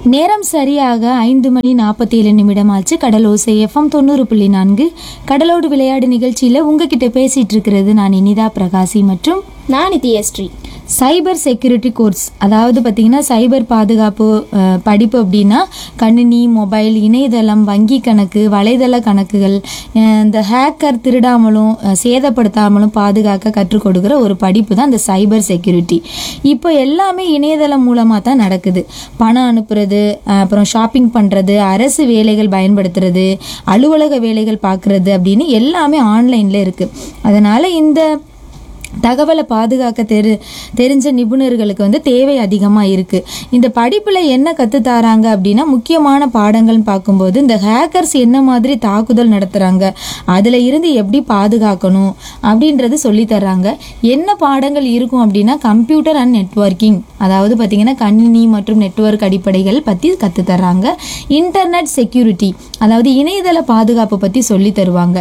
நேரம் சரியாக ஐந்து மணி நாற்பத்தி ஏழு நிமிடம் ஆச்சு கடலோசை எஃப்எம் தொண்ணூறு புள்ளி நான்கு கடலோடு விளையாடு நிகழ்ச்சியில் உங்ககிட்ட பேசிட்டு இருக்கிறது நான் இனிதா பிரகாசி மற்றும் நான் நித்யஸ்ரீ சைபர் செக்யூரிட்டி கோர்ஸ் அதாவது பார்த்தீங்கன்னா சைபர் பாதுகாப்பு அஹ், படிப்பு அப்படின்னா கணினி மொபைல் இணையதளம் வங்கி கணக்கு வலைதள கணக்குகள் அஹ், இந்த ஹேக்கர் திருடாமலும் அஹ், சேதப்படுத்தாமலும் பாதுகாக்க கற்றுக் கொடுக்குற ஒரு படிப்பு தான் இந்த சைபர் செக்யூரிட்டி இப்போ எல்லாமே இணையதளம் மூலமாக தான் நடக்குது பணம் அனுப்புறது அஹ், அப்புறம் ஷாப்பிங் பண்ணுறது அரசு வேலைகள் பயன்படுத்துறது அலுவலக வேலைகள் பார்க்குறது அப்படின்னு எல்லாமே ஆன்லைனில் இருக்குது அதனால் இந்த தகவலை பாதுகாக்க தெரி தெரிஞ்ச நிபுணர்களுக்கு வந்து தேவை அதிகமாக இருக்குது இந்த படிப்பில் என்ன கற்றுத் தராங்க அப்படின்னா முக்கியமான பாடங்கள்னு பார்க்கும்போது இந்த ஹேக்கர்ஸ் என்ன மாதிரி தாக்குதல் நடத்துகிறாங்க அதில் இருந்து எப்படி பாதுகாக்கணும் அப்படின்றது சொல்லி தர்றாங்க என்ன பாடங்கள் இருக்கும் அப்படின்னா கம்ப்யூட்டர் அண்ட் நெட்வொர்க்கிங் அதாவது பார்த்திங்கன்னா கணினி மற்றும் நெட்வொர்க் அடிப்படைகள் பற்றி கற்றுத் தர்றாங்க இன்டர்நெட் செக்யூரிட்டி அதாவது இணையதள பாதுகாப்பு பற்றி சொல்லி தருவாங்க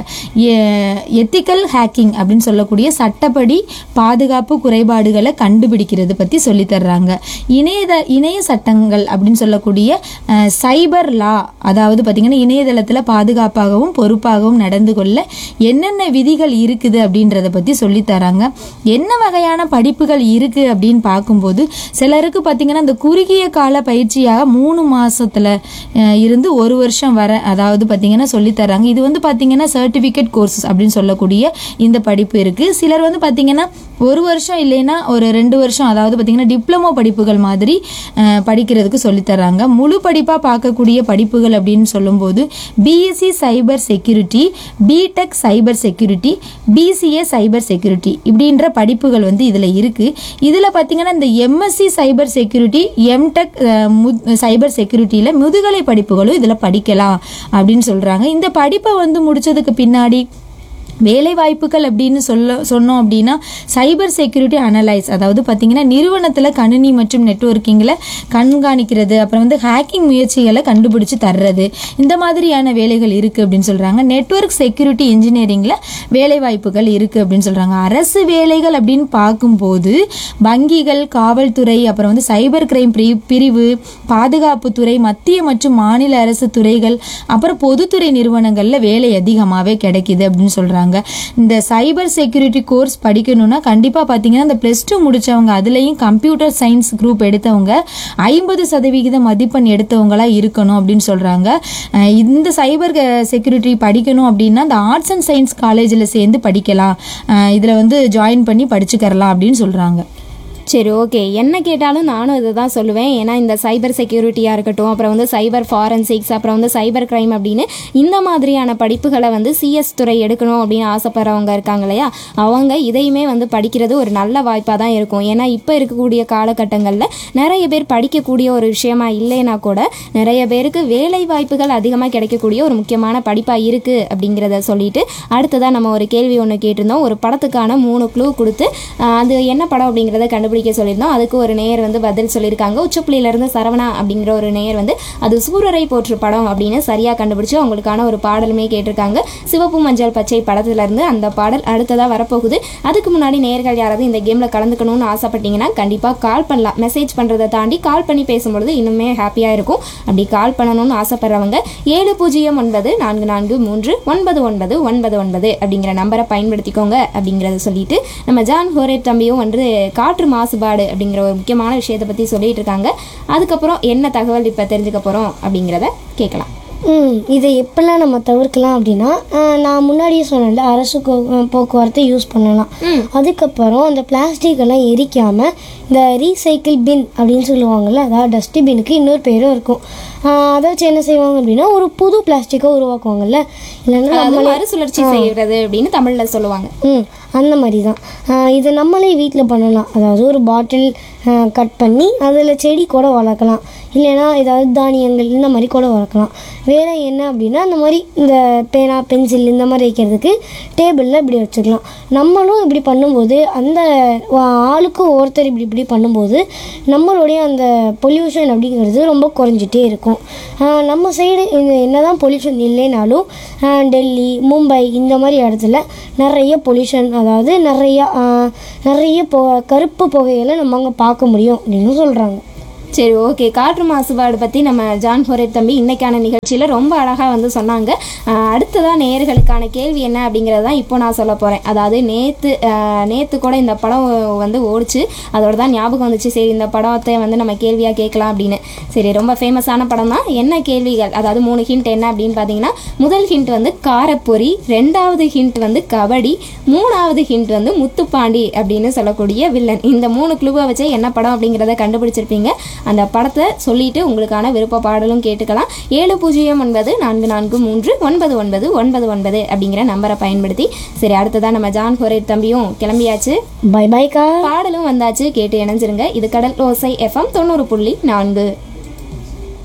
எத்திக்கல் ஹேக்கிங் அப்படின்னு சொல்லக்கூடிய சட்டப்படி பாதுகாப்பு குறைபாடுகளை கண்டுபிடிக்கிறது பற்றி சொல்லி தர்றாங்க இணையத இணைய சட்டங்கள் அப்படின்னு சொல்லக்கூடிய சைபர் லா அதாவது பார்த்திங்கன்னா இணையதளத்தில் பாதுகாப்பாகவும் பொறுப்பாகவும் நடந்து கொள்ள என்னென்ன விதிகள் இருக்குது அப்படின்றத பற்றி சொல்லி தராங்க என்ன வகையான படிப்புகள் இருக்குது அப்படின்னு பார்க்கும்போது சிலருக்கு பார்த்திங்கன்னா இந்த குறுகிய கால பயிற்சியாக மூணு மாசத்துல அஹ், இருந்து ஒரு வருஷம் வர அதாவது பார்த்திங்கன்னா சொல்லி தராங்க இது வந்து பார்த்திங்கன்னா சர்டிஃபிகேட் கோர்சஸ் அப்படின்னு சொல்லக்கூடிய இந்த படிப்பு இருக்குது சிலர் வந்து பார்த்திங்கன்னா ஒரு வருஷம் இல்லைன்னா ஒரு ரெண்டு வருஷம் அதாவது பார்த்திங்கன்னா டிப்ளமோ படிப்புகள் மாதிரி அஹ், படிக்கிறதுக்கு சொல்லித் தராங்க முழு படிப்பாக பார்க்கக்கூடிய படிப்புகள் அப்படின்னு சொல்லும்போது BSc cyber security BTech cyber security BCA cyber security இப்படின்ற படிப்புகள் வந்து இதில் இருக்குது இதில் பார்த்தீங்கன்னா இந்த MSc cyber security MTech cyber செக்யூரிட்டியில் முதுகலை படிப்புகளும் இதில் படிக்கலாம் அப்படின்னு சொல்கிறாங்க இந்த படிப்பை வந்து முடிச்சதுக்கு பின்னாடி வேலை வாய்ப்புகள் அப்படின்னு சொல்ல சொன்னோம் அப்படின்னா சைபர் செக்யூரிட்டி அனலைஸ் அதாவது பார்த்தீங்கன்னா நிறுவனத்தில் கணினி மற்றும் நெட்வொர்க்கிங்கில் கண்காணிக்கிறது அப்புறம் வந்து ஹேக்கிங் முயற்சிகளை கண்டுபிடிச்சு தர்றது இந்த மாதிரியான வேலைகள் இருக்குது அப்படின்னு சொல்கிறாங்க நெட்வொர்க் செக்யூரிட்டி இன்ஜினியரிங்கில் வேலை வாய்ப்புகள் இருக்குது அப்படின்னு சொல்கிறாங்க அரசு வேலைகள் அப்படின்னு பார்க்கும்போது வங்கிகள் காவல்துறை அப்புறம் வந்து சைபர் கிரைம் பிரி பிரிவு பாதுகாப்புத்துறை மத்திய மற்றும் மாநில அரசு துறைகள் அப்புறம் பொதுத்துறை நிறுவனங்களில் வேலை அதிகமாகவே கிடைக்குது அப்படின்னு சொல்கிறாங்க இந்த சைபர் செக்யூரிட்டி கோர்ஸ் படிக்கணும்னா கண்டிப்பாக பார்த்தீங்கன்னா இந்த ப்ளஸ் டூ முடித்தவங்க அதுலேயும் கம்ப்யூட்டர் சயின்ஸ் குரூப் எடுத்தவங்க ஐம்பது சதவிகித மதிப்பெண் எடுத்தவங்களா இருக்கணும் அப்படின்னு சொல்கிறாங்க இந்த சைபர் செக்யூரிட்டி படிக்கணும் அப்படின்னா இந்த ஆர்ட்ஸ் அண்ட் சயின்ஸ் காலேஜில் சேர்ந்து படிக்கலாம் இதில் வந்து ஜாயின் பண்ணி படிச்சுக்கரலாம் அப்படின்னு சொல்கிறாங்க சரி ஓகே என்ன கேட்டாலும் நானும் இதை தான் சொல்லுவேன் ஏன்னா இந்த சைபர் செக்யூரிட்டியாக இருக்கட்டும் அப்புறம் வந்து சைபர் ஃபாரன்சிக்ஸ் அப்புறம் வந்து சைபர் கிரைம் அப்படின்னு இந்த மாதிரியான படிப்புகளை வந்து சிஎஸ் துறை எடுக்கணும் அப்படின்னு ஆசைப்படுறவங்க இருக்காங்க இல்லையா அவங்க இதையுமே வந்து படிக்கிறது ஒரு நல்ல வாய்ப்பாக தான் இருக்கும் ஏன்னா இப்போ இருக்கக்கூடிய காலகட்டங்களில் நிறைய பேர் படிக்கக்கூடிய ஒரு விஷயமா இல்லைன்னா கூட நிறைய பேருக்கு வேலை வாய்ப்புகள் அதிகமாக கிடைக்கக்கூடிய ஒரு முக்கியமான படிப்பாக இருக்குது அப்படிங்கிறத சொல்லிட்டு அடுத்ததாக நம்ம ஒரு கேள்வி ஒன்று கேட்டிருந்தோம் ஒரு படத்துக்கான மூணு க்ளூ கொடுத்து ஆஹ், அது என்ன படம் அப்படிங்கிறத கண்டுபிடிக்க சொல்லியிருந்தோம் அதுக்கு ஒரு நேயர் வந்து பதில் சொல்லியிருக்காங்க உச்சப்புள்ளியிலேருந்து சரவணா அப்படிங்கிற ஒரு நேயர் வந்து அது சூரரை போற்று படம் அப்படின்னு சரியாக கண்டுபிடிச்சு அவங்களுக்கான ஒரு பாடலுமே கேட்டிருக்காங்க சிவப்பு மஞ்சள் பச்சை படத்துலேருந்து அந்த பாடல் அடுத்ததாக வரப்போகுது அதுக்கு முன்னாடி நேயர்கள் யாராவது இந்த கேமில் கலந்துக்கணும்னு ஆசைப்பட்டீங்கன்னா கண்டிப்பாக கால் பண்ணலாம் மெசேஜ் பண்ணுறதை தாண்டி கால் பண்ணி பேசும்பொழுது இன்னுமே ஹாப்பியாக இருக்கும் அப்படி கால் பண்ணணும்னு ஆசைப்படுறவங்க ஏழு பூஜ்ஜியம் ஒன்பது நான்கு நான்கு மூன்று ஒன்பது ஒன்பது ஒன்பது ஒன்பது அப்படிங்கிற நம்பரை பயன்படுத்திக்கோங்க அப்படிங்கிறத சொல்லிட்டு நம்ம ஜான் ஹோரேட் தம்பியும் வந்து காற்று மாசுபாடு அப்படிங்கிற ஒரு முக்கியமான விஷயத்தை பற்றி சொல்லிட்டு இருக்காங்க அதுக்கப்புறம் என்ன தகவல் இப்போ தெரிஞ்சுக்க போகிறோம் அப்படிங்கிறத கேட்கலாம் ம் இதை எப்பெல்லாம் நம்ம தவிர்க்கலாம் அப்படின்னா அஹ், நான் முன்னாடியே சொன்னேன்ல அரசு கோ- போக்குவரத்தை யூஸ் பண்ணலாம் அதுக்கப்புறம் அந்த பிளாஸ்டிக் எல்லாம் எரிக்காமல் இந்த ரீசைக்கிள் பின் அப்படின்னு சொல்லுவாங்கல்ல அதாவது டஸ்ட்பினுக்கு இன்னொரு பேரும் இருக்கும் அஹ், அதை வச்சு என்ன செய்வாங்க அப்படின்னா ஒரு புது பிளாஸ்டிக்கை உருவாக்குவாங்கல்ல இல்லைன்னா அதாவது மறுசுழற்சி செய்கிறது அப்படின்னு தமிழில் சொல்லுவாங்க ம் அந்த மாதிரி தான் ஆஹ் இதை நம்மளே வீட்டில் பண்ணலாம் அதாவது ஒரு பாட்டில் கட் பண்ணி அதில் செடி கூட வளர்க்கலாம் இல்லைன்னா ஏதாவது தானியங்கள் இந்த மாதிரி கூட வளர்க்கலாம் வேறு என்ன அப்படின்னா இந்த மாதிரி இந்த பேனா பென்சில் இந்த மாதிரி வைக்கிறதுக்கு டேபிளில் இப்படி வச்சுக்கலாம் நம்மளும் இப்படி பண்ணும்போது அந்த வா- ஆளுக்கு ஒருத்தர் இப்படி இப்படி பண்ணும்போது நம்மளுடைய அந்த பொல்யூஷன் அப்படிங்கிறது ரொம்ப குறைஞ்சிட்டே இருக்கும் ஆஹ் நம்ம சைடு என்னதான் பொல்யூஷன் இல்லைனாலும் ஆஹ் டெல்லி மும்பை இந்த மாதிரி இடத்துல நிறைய பொல்யூஷன் அதாவது நிறைய ஆஹ் நிறைய பொ கருப்பு புகையில நம்ம அங்கே பார்க்க முடியும் அப்படின்னு சொல்கிறாங்க சரி ஓகே காற்று மாசுபாடு பற்றி நம்ம ஜான் ஹொரே தம்பி இன்னைக்கான நிகழ்ச்சியில் ரொம்ப அழகாக வந்து சொன்னாங்க ஆஹ் அடுத்ததா நேயர்களுக்கான கேள்வி என்ன அப்படிங்கிறது தான் இப்போ நான் சொல்ல போகிறேன் அதாவது நேற்று நேற்று கூட இந்த படம் வந்து ஓடிச்சு அதோட தான் ஞாபகம் வந்துச்சு சரி இந்த படத்தை வந்து நம்ம கேள்வியாக கேட்கலாம் அப்படின்னு சரி ரொம்ப ஃபேமஸான படம் தான் என்ன கேள்விகள் அதாவது மூணு ஹிண்ட் என்ன அப்படின்னு பார்த்தீங்கன்னா முதல் ஹிண்ட் வந்து காரப்பொரி ரெண்டாவது ஹிண்ட் வந்து கபடி மூணாவது ஹிண்ட் வந்து முத்துப்பாண்டி அப்படின்னு சொல்லக்கூடிய வில்லன் இந்த மூணு குழுவை வச்சு என்ன படம் அப்படிங்கிறத கண்டுபிடிச்சிருப்பீங்க அந்த படத்தை சொல்லிட்டு உங்களுக்கான விருப்ப பாடலும் கேட்டுக்கலாம் ஏழு பூஜ்ஜியம் ஒன்பது நான்கு நான்கு மூன்று ஒன்பது ஒன்பது ஒன்பது ஒன்பது அப்படிங்கிற நம்பரை பயன்படுத்தி சரி அடுத்ததான் நம்ம ஜான் ஹொரே தம்பியும் கிளம்பியாச்சு பை பைக்கா பாடலும் வந்தாச்சு கேட்டு இணைஞ்சிருங்க இது கடல் ஓசை எஃப்எம் தொண்ணூறு புள்ளி நான்கு